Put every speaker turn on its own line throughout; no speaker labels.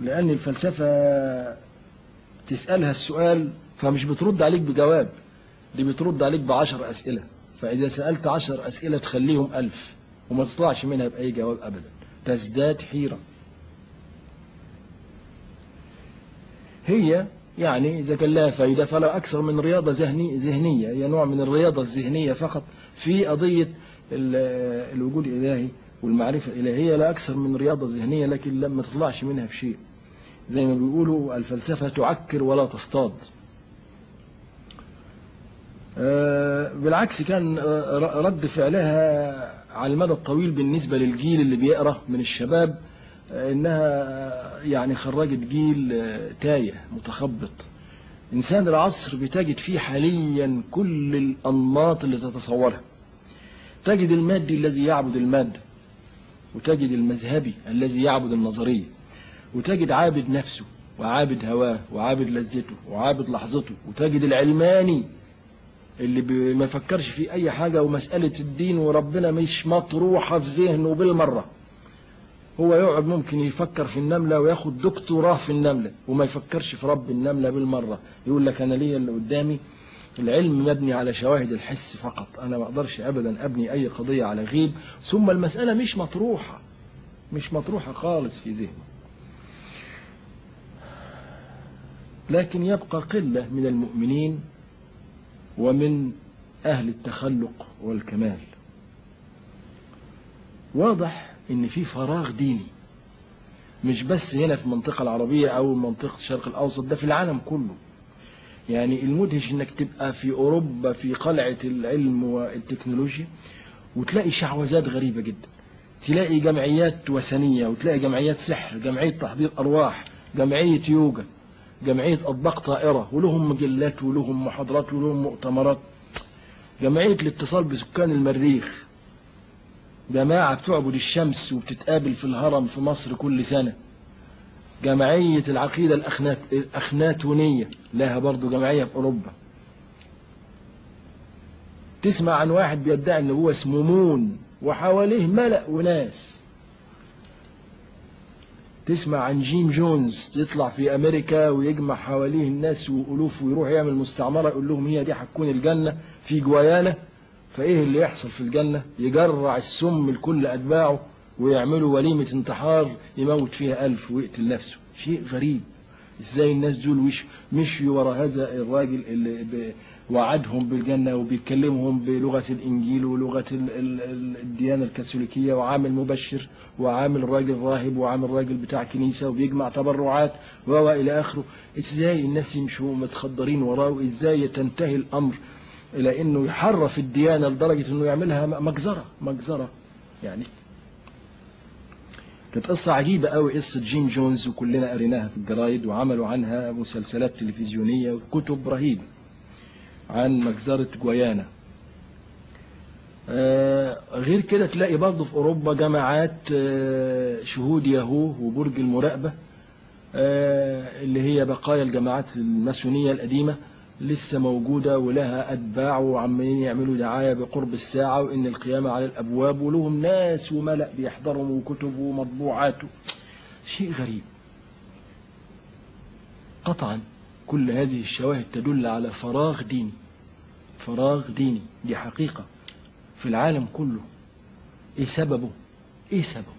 لأن الفلسفة تسألها السؤال فمش بترد عليك بجواب دي بترد عليك بعشر أسئلة فإذا سألت عشر أسئلة تخليهم ألف وما تطلعش منها بأي جواب أبدا تزداد حيرة هي يعني إذا كان لها فايدة فلا أكثر من رياضة ذهني ذهنية هي نوع من الرياضة الذهنية فقط في قضية ال- الوجود الإلهي والمعرفة الإلهية لا أكثر من رياضة ذهنية لكن لما تطلعش منها بشيء زي ما بيقولوا الفلسفة تعكر ولا تصطاد آه، بالعكس كان آه، ر- رد فعلها على المدى الطويل بالنسبة للجيل اللي بيقرأ من الشباب آه، إنها يعني خرجت جيل آه، تايه متخبط إنسان العصر بتجد فيه حاليا كل الأنماط اللي تتصورها تجد المادي الذي يعبد المادة وتجد المذهبي الذي يعبد النظرية وتجد عابد نفسه وعابد هواه وعابد لذته وعابد لحظته وتجد العلماني اللي بي- ما يفكرش في أي حاجة ومسألة الدين وربنا مش مطروحة في ذهنه بالمرة هو يقعد ممكن يفكر في النملة وياخد دكتوراه في النملة وما يفكرش في رب النملة بالمرة يقول لك أنا ليا اللي قدامي العلم مبني على شواهد الحس فقط أنا ما أقدرش أبدا أبني أي قضية على غيب ثم المسألة مش مطروحة مش مطروحة خالص في ذهنه لكن يبقى قلة من المؤمنين ومن أهل التخلق والكمال واضح إن في فراغ ديني مش بس هنا في المنطقة العربية أو منطقة الشرق الأوسط ده في العالم كله يعني المدهش إنك تبقى في أوروبا في قلعة العلم والتكنولوجيا وتلاقي شعوذات غريبة جدا تلاقي جمعيات وثنية وتلاقي جمعيات سحر جمعية تحضير أرواح جمعية يوجا جمعية أطباق طائرة ولهم مجلات ولهم محاضرات ولهم مؤتمرات جمعية الاتصال بسكان المريخ جماعة بتعبد الشمس وبتتقابل في الهرم في مصر كل سنة جمعية العقيدة الأخنات الأخناتونية لها برضو جمعية في أوروبا تسمع عن واحد بيدعي ان هو اسمه مون وحواليه ملأ وناس تسمع عن جيم جونز يطلع في امريكا ويجمع حواليه الناس والوف ويروح يعمل مستعمره يقول لهم هي دي هتكون الجنه في جوايانا فايه اللي يحصل في الجنه يجرع السم لكل اتباعه ويعملوا وليمه انتحار يموت فيها ألف ويقتل نفسه شيء غريب ازاي الناس دول وش مشوا ورا هذا الراجل اللي ب- وعدهم بالجنة وبيكلمهم بلغة الإنجيل ولغة ال- ال- ال- الديانة الكاثوليكية وعامل مبشر وعامل راجل راهب وعامل راجل بتاع كنيسة وبيجمع تبرعات و إلى آخره إزاي الناس يمشوا متخدرين وراه وإزاي تنتهي الأمر إلى إنه يحرف الديانة لدرجة إنه يعملها م- مجزرة مجزرة يعني كانت قصة عجيبة قوي قصة جيم جونز وكلنا قريناها في الجرايد وعملوا عنها مسلسلات تلفزيونية وكتب رهيبة عن مجزرة جويانا آه، غير كده تلاقي برضه في أوروبا جماعات آه، شهود ياهو وبرج المراقبة آه، اللي هي بقايا الجماعات الماسونية القديمة لسه موجودة ولها أتباع وعمالين يعملوا دعاية بقرب الساعة وإن القيامة على الأبواب ولهم ناس وملأ بيحضرهم وكتب ومطبوعات شيء غريب قطعا كل هذه الشواهد تدل على فراغ ديني فراغ ديني دي حقيقة في العالم كله ايه سببه ايه سببه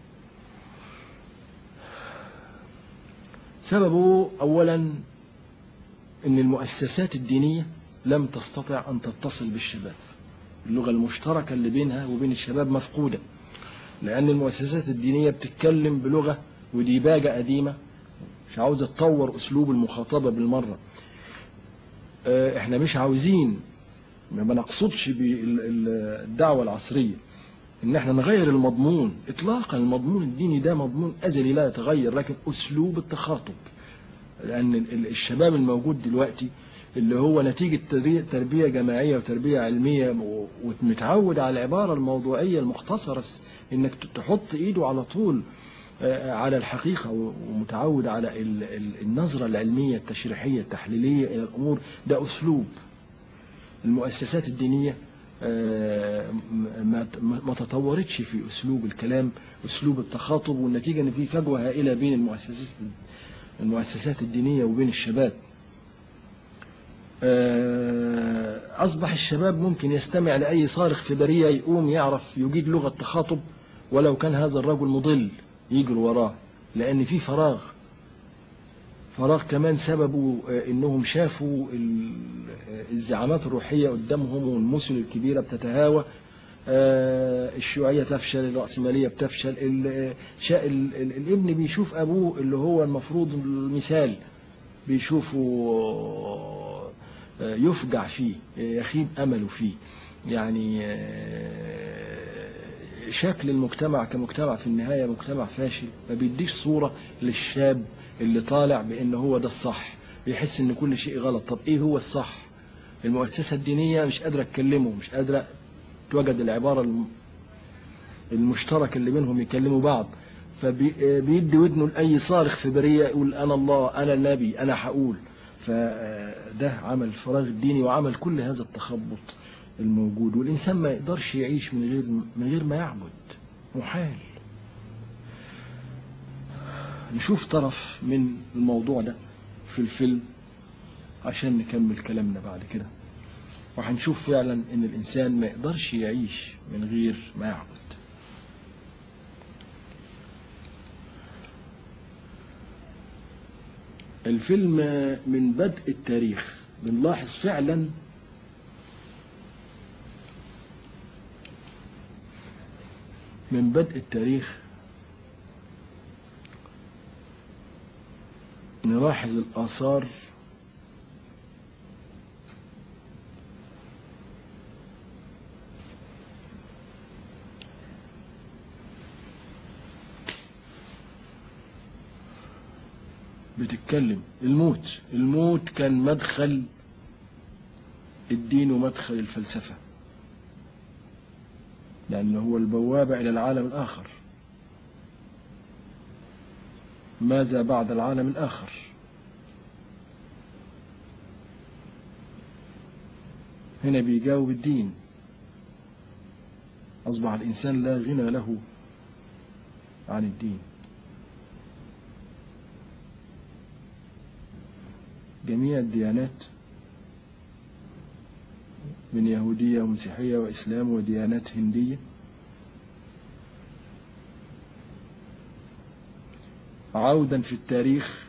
سببه اولا ان المؤسسات الدينية لم تستطع ان تتصل بالشباب اللغة المشتركة اللي بينها وبين الشباب مفقودة لان المؤسسات الدينية بتتكلم بلغة وديباجة قديمة مش عاوزة تطور اسلوب المخاطبة بالمرة آه، احنا مش عاوزين ما بنقصدش بالدعوة العصرية ان احنا نغير المضمون اطلاقا المضمون الديني ده مضمون ازلي لا يتغير لكن اسلوب التخاطب لان ال- الشباب الموجود دلوقتي اللي هو نتيجة تربية- تربية جماعية وتربية علمية و- ومتعود على العبارة الموضوعية المختصرة س- انك ت- تحط ايده على طول آه، على الحقيقة و- ومتعود على ال- ال- النظرة العلمية التشريحية التحليلية إلى الأمور ده أسلوب المؤسسات الدينية آه، ما ما- ما تطورتش في اسلوب الكلام اسلوب التخاطب والنتيجه ان في فجوه هائله بين المؤسسات المؤسسات الدينيه وبين الشباب آه، أصبح الشباب ممكن يستمع لأي صارخ في برية يقوم يعرف يجيد لغة تخاطب ولو كان هذا الرجل مضل يجروا وراه لأن في فراغ فراغ كمان سببه آه، إنهم شافوا ال- آه، الزعامات الروحية قدامهم والمثل الكبيرة بتتهاوى آه، الشيوعية تفشل الرأسمالية بتفشل ال- آه، شا- ال- ال- الابن بيشوف أبوه اللي هو المفروض المثال بيشوفه آه، يفجع فيه يخيب أمله فيه يعني آه، شكل المجتمع كمجتمع في النهاية مجتمع فاشل ما بيديش صورة للشاب اللي طالع بأن هو ده الصح بيحس ان كل شيء غلط طب ايه هو الصح المؤسسة الدينية مش قادرة تكلمه مش قادرة توجد العبارة الم- المشتركة اللي بينهم يكلموا بعض فبيدي ودنه لأي صارخ في برية يقول أنا الله أنا النبي أنا هقول فده عمل الفراغ الديني وعمل كل هذا التخبط الموجود والإنسان ما يقدرش يعيش من غير من غير ما يعبد محال نشوف طرف من الموضوع ده في الفيلم عشان نكمل كلامنا بعد كده وهنشوف فعلا ان الانسان ما يقدرش يعيش من غير ما يعبد الفيلم من بدء التاريخ بنلاحظ فعلا من بدء التاريخ نلاحظ الآثار بتتكلم الموت الموت كان مدخل الدين ومدخل الفلسفة لأنه هو البوابة إلى العالم الآخر ماذا بعد العالم الآخر هنا بيجاوب الدين أصبح الإنسان لا غنى له عن الدين جميع الديانات من يهودية ومسيحية وإسلام وديانات هندية عودا في التاريخ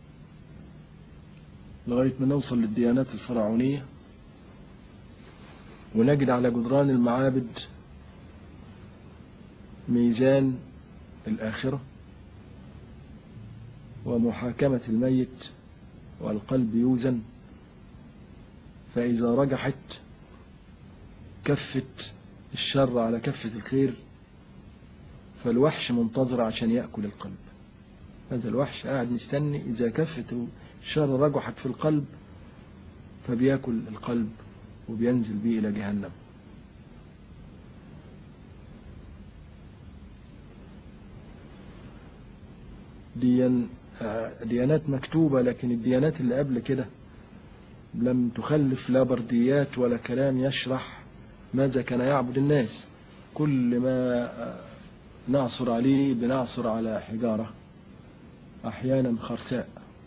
لغاية ما نوصل للديانات الفرعونية ونجد على جدران المعابد ميزان الآخرة ومحاكمة الميت والقلب يوزن فإذا رجحت كفة الشر على كفة الخير فالوحش منتظر عشان يأكل القلب هذا الوحش قاعد مستني إذا كفة الشر رجحت في القلب فبياكل القلب وبينزل به إلى جهنم ديان آه، ديانات مكتوبة لكن الديانات اللي قبل كده لم تخلف لا برديات ولا كلام يشرح ماذا كان يعبد الناس كل ما آه، نعصر عليه بنعصر على حجارة أحيانا خرساء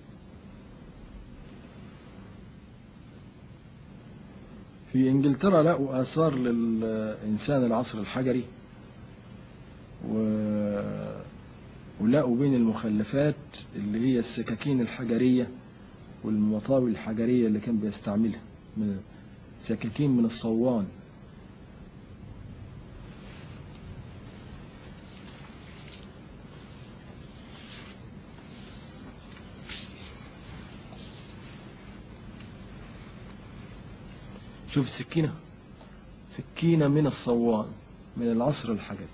في إنجلترا لقوا آثار للإنسان العصر الحجري و... ولقوا بين المخلفات اللي هي السكاكين الحجرية والمطاوي الحجرية اللي كان بيستعملها من سكاكين من الصوان شوف السكينة سكينة من الصوان من العصر الحجري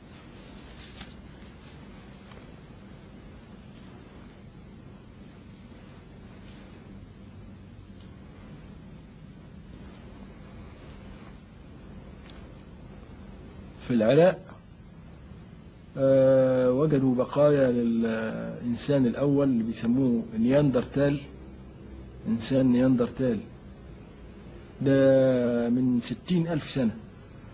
في العراق آه، وجدوا بقايا للإنسان الأول اللي بيسموه نياندرتال إنسان نياندرتال ده من ستين ألف سنة